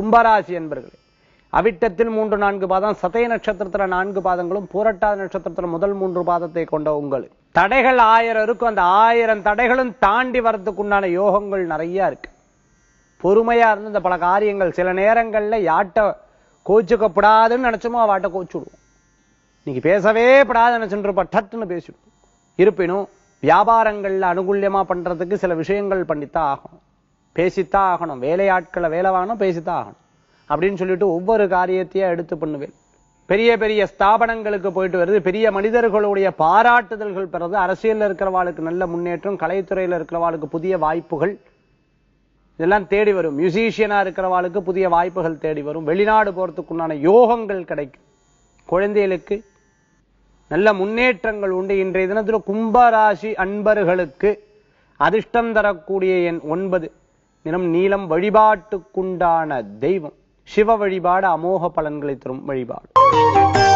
கும்பராசி என்பர்களே அவிட்டத்தில் மூன்று நான்கு பாதம் சதய நட்சத்திரத்துல நான்கு பாதங்களும் பூரட்டாத நட்சத்திரத்துல முதல் மூன்று பாதத்தை கொண்ட உங்களுக்கு தடைகள் ஆயிரம் இருக்கும் அந்த ஆயிரம் தடைகளும் தாண்டி வரதுக்குண்டான யோகங்கள் நிறைய இருக்கு பொறுமையா இருந்து இந்த பல காரியங்கள் சில நேரங்கள்ல யாட்ட கோச்சுக்கப்படாதுன்னு நினைச்சோமோ அவாட்ட கோச்சு விடுவோம் இன்னைக்கு பேசவே படாத நினைச்சுட்டு இருப்பா டட்டுன்னு பேசிடுவோம் இருப்பினும் வியாபாரங்கள்ல அனுகூல்யமா பண்றதுக்கு சில விஷயங்கள் பண்ணித்தான் ஆகணும் பேசித்தான் ஆகணும் வேலையாட்களை வேலை வாங்கணும் பேசித்தான் ஆகணும் அப்படின்னு சொல்லிட்டு ஒவ்வொரு காரியத்தையும் எடுத்து பண்ணுவேன் பெரிய பெரிய ஸ்தாபனங்களுக்கு போயிட்டு வருது பெரிய மனிதர்களுடைய பாராட்டுதல்கள் பெறது அரசியல்ல இருக்கிறவாளுக்கு நல்ல முன்னேற்றம் கலைத்துறையில இருக்கிறவாளுக்கு புதிய வாய்ப்புகள் இதெல்லாம் தேடி வரும் மியூசிஷியனா இருக்கிறவாளுக்கு புதிய வாய்ப்புகள் தேடி வரும் வெளிநாடு போறதுக்குண்டான யோகங்கள் கிடைக்கும் குழந்தைகளுக்கு நல்ல முன்னேற்றங்கள் உண்டு இன்றைய தினத்துல கும்பராசி அன்பர்களுக்கு அதிர்ஷ்டம் தரக்கூடிய எண் ஒன்பது நிறம் நீலம் வழிபாட்டுக்குண்டான தெய்வம் சிவ வழிபாடு அமோக பலன்களை தரும் வழிபாடு